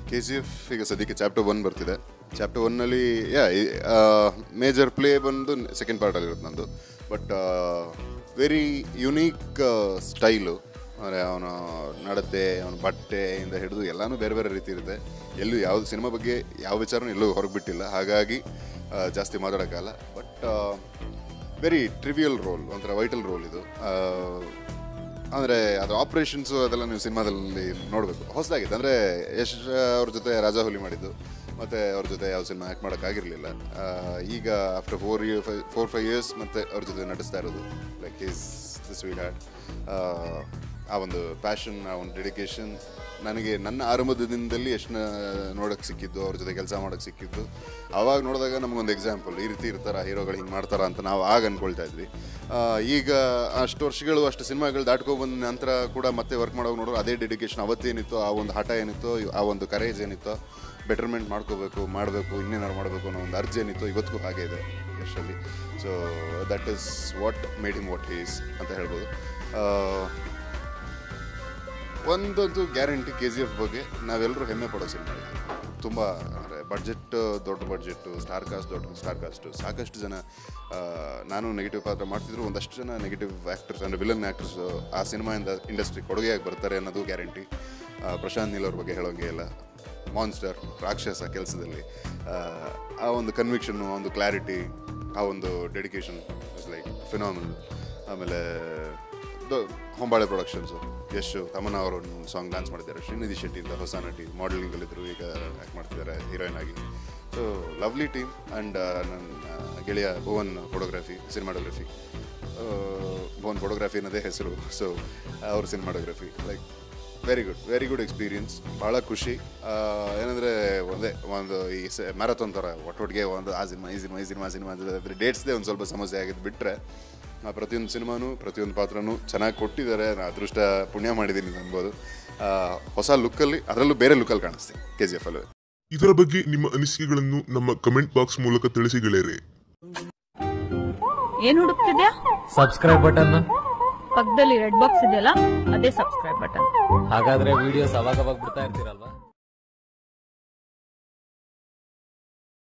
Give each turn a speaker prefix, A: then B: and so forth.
A: K C F ಈಗ ಸದ್ಯಕ್ಕೆ chapter one ಬರ್ತಿದೆ ಚಾಪ್ಟರ್ ಒನ್ನಲ್ಲಿ ಯಾ ಮೇಜರ್ ಪ್ಲೇ ಬಂದು ಸೆಕೆಂಡ್ ಪಾರ್ಟಲ್ಲಿರುತ್ತೆ ನಂದು ಬಟ್ ವೆರಿ ಯುನೀಕ್ ಸ್ಟೈಲು ಅಂದರೆ ಅವನ ನಡತೆ ಅವನ ಬಟ್ಟೆಯಿಂದ ಹಿಡಿದು ಎಲ್ಲನೂ ಬೇರೆ ಬೇರೆ ರೀತಿ ಇರುತ್ತೆ ಎಲ್ಲೂ ಯಾವುದು ಸಿನಿಮಾ ಬಗ್ಗೆ ಯಾವ ವಿಚಾರನೂ ಎಲ್ಲೂ ಹೊರಗೆ ಬಿಟ್ಟಿಲ್ಲ ಹಾಗಾಗಿ ಆ, ಜಾಸ್ತಿ ಮಾತಾಡೋಕ್ಕಲ್ಲ ಬಟ್ ವೆರಿ ಟ್ರಿವಿಯಲ್ ರೋಲ್ ಒಂಥರ ವೈಟಲ್ ರೋಲ್ ಇದು ಆ, ಅಂದರೆ ಅದು ಆಪ್ರೇಷನ್ಸು ಅದೆಲ್ಲ ನೀವು ಸಿನಿಮಾದಲ್ಲಿ ನೋಡಬೇಕು ಹೊಸದಾಗಿದೆ ಅಂದರೆ ಯಶ್ ಅವ್ರ ಜೊತೆ ರಾಜಾ ಹುಲಿ ಮಾಡಿದ್ದು ಮತ್ತು ಅವ್ರ ಜೊತೆ ಯಾವ ಸಿನಿಮಾ ಆ್ಯಕ್ಟ್ ಮಾಡೋಕ್ಕಾಗಿರಲಿಲ್ಲ ಈಗ ಆಫ್ಟರ್ ಫೋರ್ ಇಯರ್ ಫೈ ಫೋರ್ ಫೈವ್ ಇಯರ್ಸ್ ಮತ್ತು ಅವ್ರ ಜೊತೆ ನಟಿಸ್ತಾ ಇರೋದು like is the sweetheart ಆ ಒಂದು ಪ್ಯಾಷನ್ ಆ ಒಂದು ಡೆಡಿಕೇಶನ್ ನನಗೆ ನನ್ನ ಆರಂಭದಿಂದಲೇ ಎಷ್ಟನ್ನ ನೋಡೋಕ್ಕೆ ಸಿಕ್ಕಿದ್ದು ಅವ್ರ ಜೊತೆ ಕೆಲಸ ಮಾಡೋಕ್ಕೆ ಸಿಕ್ಕಿದ್ದು ಆವಾಗ ನೋಡಿದಾಗ ನಮಗೊಂದು ಎಕ್ಸಾಂಪಲ್ ಈ ರೀತಿ ಇರ್ತಾರ ಹೀರೋಗಳು ಹಿಂಗೆ ಮಾಡ್ತಾರ ಅಂತ ನಾವು ಆಗ ಅಂದ್ಕೊಳ್ತಾ ಇದ್ವಿ ಆ, ಈಗ ಅಷ್ಟು ವರ್ಷಗಳು ಅಷ್ಟು ಸಿನಿಮಾಗಳು ದಾಟ್ಕೊಂಡು ಬಂದ ನಂತರ ಕೂಡ ಮತ್ತೆ ವರ್ಕ್ ಮಾಡೋಕೆ ನೋಡೋರು ಅದೇ ಡೆಡಿಕೇಶನ್ ಅವತ್ತೇನಿತ್ತು ಆ ಒಂದು ಹಠ ಏನಿತ್ತು ಆ ಒಂದು ಕರೇಜ್ ಏನಿತ್ತು ಬೆಟರ್ಮೆಂಟ್ ಮಾಡ್ಕೋಬೇಕು ಮಾಡಬೇಕು ಇನ್ನೇನಾರು ಮಾಡಬೇಕು ಅನ್ನೋ ಒಂದು ಅರ್ಜಿ ಏನಿತ್ತು ಇವತ್ತಿಗೂ ಹಾಗೆ ಇದೆ ಯಶಲ್ಲಿ so that is what made him what is ಅಂತ ಹೇಳ್ಬೋದು ಆ, ಒಂದೊಂದು ಗ್ಯಾರಂಟಿ ಕೆ ಜಿ ಎಫ್ ಬಗ್ಗೆ ನಾವೆಲ್ಲರೂ ಹೆಮ್ಮೆ ಪಡೋ ಸಿನಿಮಾ ಇದು ತುಂಬ ಅಂದರೆ ಬಡ್ಜೆಟ್ ದೊಡ್ಡ ಬಡ್ಜೆಟ್ಟು ಸ್ಟಾರ್ ಕಾಸ್ಟ್ ದೊಡ್ಡ ಸ್ಟಾರ್ ಕಾಸ್ಟು ಸಾಕಷ್ಟು ಜನ ಆ, ನಾನು ನೆಗೆಟಿವ್ ಪಾತ್ರ ಮಾಡ್ತಿದ್ರು ಒಂದಷ್ಟು ಜನ ನೆಗೆಟಿವ್ ಆ್ಯಕ್ಟರ್ಸ್ ಅಂದರೆ ವಿಲನ್ ಆ್ಯಕ್ಟರ್ಸ್ ಆ ಸಿನಿಮಾಯಿಂದ ಇಂಡಸ್ಟ್ರಿ ಕೊಡುಗೆಯಾಗಿ ಬರ್ತಾರೆ ಅನ್ನೋದು ಗ್ಯಾರಂಟಿ ಪ್ರಶಾಂತ್ ನೀಲ್ ಅವ್ರ ಬಗ್ಗೆ ಹೇಳೋಂಗೆ ಇಲ್ಲ ಮಾನ್ಸ್ಟರ್ ರಾಕ್ಷಸ ಕೆಲಸದಲ್ಲಿ ಆ ಒಂದು ಕನ್ವಿಕ್ಷನ್ನು ಆ ಒಂದು ಕ್ಲಾರಿಟಿ ಆ ಒಂದು ಡೆಡಿಕೇಶನ್ ಇಸ್ ಲೈಕ್ ಫಿನಾಮಿನಲ್ ಆಮೇಲೆ ದ- ಹೊಂಬಾಳೆ ಪ್ರೊಡಕ್ಷನ್ಸು ಯಶು ತಮನ್ನಾ ಅವರು ಒಂದು ಸಾಂಗ್ ಡ್ಯಾನ್ಸ್ ಮಾಡಿದ್ದಾರೆ ಶ್ರೀನಿಧಿ ಶೆಟ್ಟಿಯಿಂದ ಹೊಸ ನಟಿ ಮಾಡಲಿಂಗಲ್ಲಿದ್ದರು ಈಗ ಆ್ಯಕ್ಟ್ ಮಾಡ್ತಿದ್ದಾರೆ ಹೀರೋಯಿನ್ ಆಗಿ ಸೊ ಲವ್ಲಿ ಟೀಮ್ ಆ್ಯಂಡ್ ನನ್ನ ಗೆಳೆಯ Bhuvan photography cinematography Bhuvan photography ಅನ್ನೋದೇ ಹೆಸರು ಸೊ ಅವ್ರ cinematography like very good very good experience ಭಾಳ ಖುಷಿ ಆ, ಏನಂದರೆ ಒಂದೇ ಒಂದು ಈ ಮ್ಯಾರಥಾನ್ ಥರ ಒಟ್ಟೊಟ್ಟಿಗೆ ಒಂದು ಆ ಸಿನಿಮಾ ಈ ಸಿನಿಮಾ ಈ ಸಿನಿಮಾ ಸಿನಿಮಾ ಅಂದರೆ ಡೇಟ್ಸ್ದೇ ಒಂದು ಸ್ವಲ್ಪ ಸಮಸ್ಯೆ ಆಗಿದ್ದು ಬಿಟ್ಟರೆ ಪ್ರತಿಯೊಂದು ಸಿನಿಮಾನು ಪ್ರತಿಯೊಂದು ಪಾತ್ರನೂ ಚೆನ್ನಾಗಿ ಕೊಟ್ಟಿದ್ದಾರೆ ನಾನು ಅದೃಷ್ಟ ಪುಣ್ಯ ಮಾಡಿದ್ದೀನಿ ಅನ್ಬೋದು ಆ, ಹೊಸ ಲುಕ್ಕಲ್ಲಿ ಅದರಲ್ಲೂ ಬೇರೆ ಲುಕ್ಕಲ್ಲಿ ಕಾಣಿಸ್ತೀನಿ ಕೆ ಜಿ ಎಫ್ ಅಲ್ಲೂ
B: ಇದರ ಬಗ್ಗೆ ನಿಮ್ಮ ಅನಿಸಿಕೆಗಳನ್ನು ನಮ್ಮ ಕಮೆಂಟ್ ಬಾಕ್ಸ್ ಮೂಲಕ ತಿಳಿಸಿ ಗೆಳೆಯರೆ
C: ಏನ್ ಹುಡುಕ್ತಿದ್ಯಾ
D: ಸಬ್ಸ್ಕ್ರೈಬ್ ಬಟನ್
C: ಪಕ್ಕದಲ್ಲಿ ರೆಡ್ ಬಾಕ್ಸ್ ಇದೆಯಲ್ಲ ಅದೇ ಸಬ್ಸ್ಕ್ರೈಬ್ ಬಟನ್
D: ಹಾಗಾದ್ರೆ ವಿಡಿಯೋಸ್ ಅವಾಗ ಅವಾಗ ಬಿಡ್ತಾ ಇರ್ತೀರಲ್ವಾ